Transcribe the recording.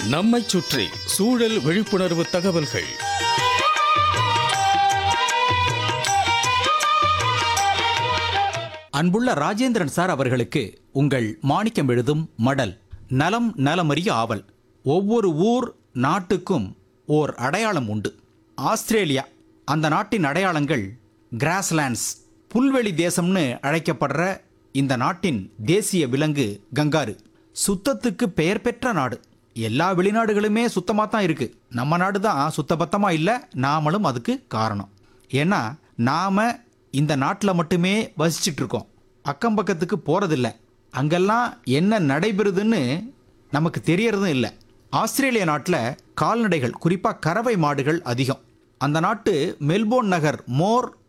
நம்மைச் சுற்றி சூழல் விழிப்புணர்வு தகவல்கள் அன்புள்ள ராஜேந்திரன் சார் அவர்களுக்கு உங்கள் மாணிக்கம் எழுதும் மடல் நலம் நலமறிய ஆவல் ஒவ்வொரு ஊர் நாட்டுக்கும் ஓர் அடையாளம் உண்டு ஆஸ்திரேலியா அந்த நாட்டின் அடையாளங்கள் கிராஸ்லேண்ட்ஸ் புல்வெளி தேசம்னு அழைக்கப்படுற இந்த நாட்டின் தேசிய விலங்கு கங்காரு சுத்தத்துக்கு பெயர் பெற்ற நாடு எல்லா வெளிநாடுகளுமே சுத்தமாக தான் இருக்கு நம்ம நாடு தான் சுத்தபத்தமாக இல்லை நாமளும் அதுக்கு காரணம் ஏன்னா நாம இந்த நாட்டில் மட்டுமே வசிச்சிட்டு இருக்கோம் அக்கம் பக்கத்துக்கு போறதில்ல அங்கெல்லாம் என்ன நடைபெறுதுன்னு நமக்கு தெரியறதும் இல்லை ஆஸ்திரேலிய நாட்டில் கால்நடைகள் குறிப்பாக கறவை மாடுகள் அதிகம் அந்த நாட்டு மெல்போர்ன் நகர் மோர்